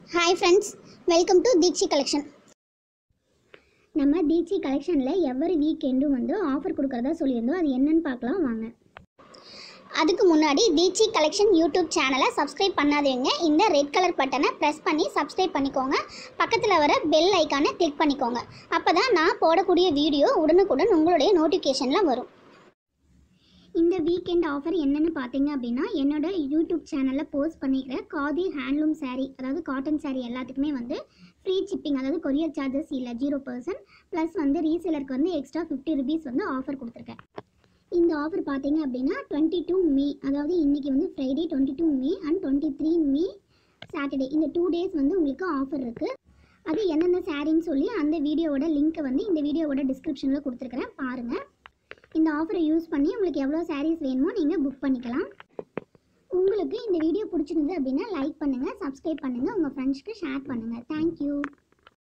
hi friends welcome to Deekshi collection நம்ம தீக்ஷி கலெக்ஷனில் every வீக்கெண்டும் வந்து ஆஃபர் கொடுக்குறதா சொல்லியிருந்தோம் அது என்னன்னு பார்க்கலாம் வாங்க அதுக்கு முன்னாடி தீக்ஷி கலெக்ஷன் யூடியூப் சேனலை சப்ஸ்கிரைப் பண்ணாதவங்க இந்த ரெட் கலர் பட்டனை ப்ரெஸ் பண்ணி சப்ஸ்கிரைப் பண்ணிக்கோங்க பக்கத்தில் வர பெல் ஐக்கானை கிளிக் பண்ணிக்கோங்க அப்போ தான் நான் போடக்கூடிய வீடியோ உடனுக்குடன் உங்களுடைய நோட்டிஃபிகேஷனில் வரும் இந்த வீக்கெண்ட் ஆஃபர் என்னன்னு பார்த்தீங்க அப்படின்னா என்னோட யூடியூப் சேனலில் போஸ்ட் பண்ணிக்கிற காதி ஹேண்ட்லூம் saree அதாவது காட்டன் saree எல்லாத்துக்குமே வந்து ஃப்ரீ சிப்பிங் அதாவது கொரியர் சார்ஜஸ் இல்லை ஜீரோ பர்சன்ட் ப்ளஸ் வந்து ரீசேலருக்கு வந்து எக்ஸ்ட்ரா ஃபிஃப்டி ருபீஸ் வந்து ஆஃபர் கொடுத்துருக்கேன் இந்த ஆஃபர் பார்த்தீங்க அப்படின்னா டுவெண்ட்டி டூ மே அதாவது இன்றைக்கி வந்து Friday twenty two May and twenty three May Saturday இந்த டூ டேஸ் வந்து உங்களுக்கு ஆஃபர் இருக்குது அது என்னென்ன சாரின்னு சொல்லி அந்த வீடியோவோட லிங்க்கை வந்து இந்த வீடியோவோட டிஸ்கிரிப்ஷனில் கொடுத்துருக்குறேன் பாருங்கள் இந்த ஆஃபரை யூஸ் பண்ணி உங்களுக்கு எவ்வளோ சாரீஸ் வேணுமோ நீங்கள் புக் பண்ணிக்கலாம் உங்களுக்கு இந்த வீடியோ பிடிச்சிருந்தது அப்படின்னா லைக் பண்ணுங்கள் சப்ஸ்கிரைப் பண்ணுங்கள் உங்கள் ஃப்ரெண்ட்ஸ்க்கு ஷேர் பண்ணுங்கள் தேங்க்யூ